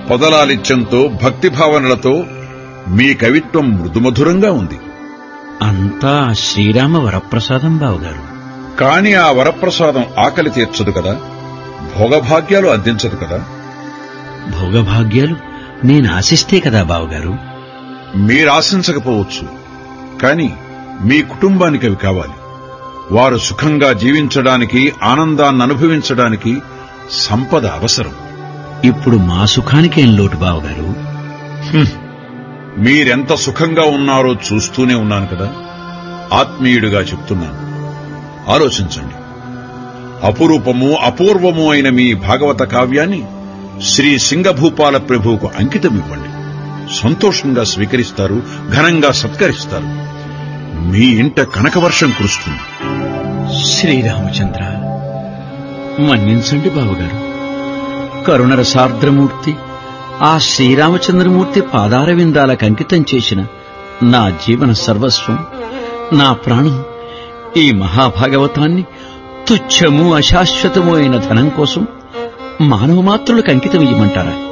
పొదలాలిత్యంతో భక్తిభావనలతో మీ కవిత్వం మృదుమధురంగా ఉంది అంతా శ్రీరామ వరప్రసాదం బావగారు కాని ఆ వరప్రసాదం ఆకలి తీర్చదు కదా భోగభాగ్యాలు అందించదు కదా భోగభాగ్యాలు నేను ఆశిస్తే కదా బావగారు మీరాశించకపోవచ్చు కాని మీ కుటుంబానికి అవి కావాలి వారు సుఖంగా జీవించడానికి ఆనందాన్ని అనుభవించడానికి సంపద అవసరం ఇప్పుడు మా సుఖానికేం లోటు బావగారు మీరెంత సుఖంగా ఉన్నారో చూస్తూనే ఉన్నాను కదా ఆత్మీయుడిగా చెప్తున్నాను ఆలోచించండి అపురూపము అపూర్వము అయిన మీ భాగవత కావ్యాన్ని శ్రీ సింగభూపాల ప్రభువుకు అంకితమివ్వండి సంతోషంగా స్వీకరిస్తారు ఘనంగా సత్కరిస్తారు మీ ఇంట కనకవర్షం కురుస్తుంది శ్రీరామచంద్ర మన్నించండి బావగారు కరుణరసార్ద్రమూర్తి ఆ శ్రీరామచంద్రమూర్తి పాదార విందాలకు అంకితం చేసిన నా జీవన సర్వస్వం నా ప్రాణం ఈ మహాభాగవతాన్ని తుచ్చము అశాశ్వతము అయిన ధనం కోసం మానవ మాత్రులకు అంకితం ఇయ్యమంటారా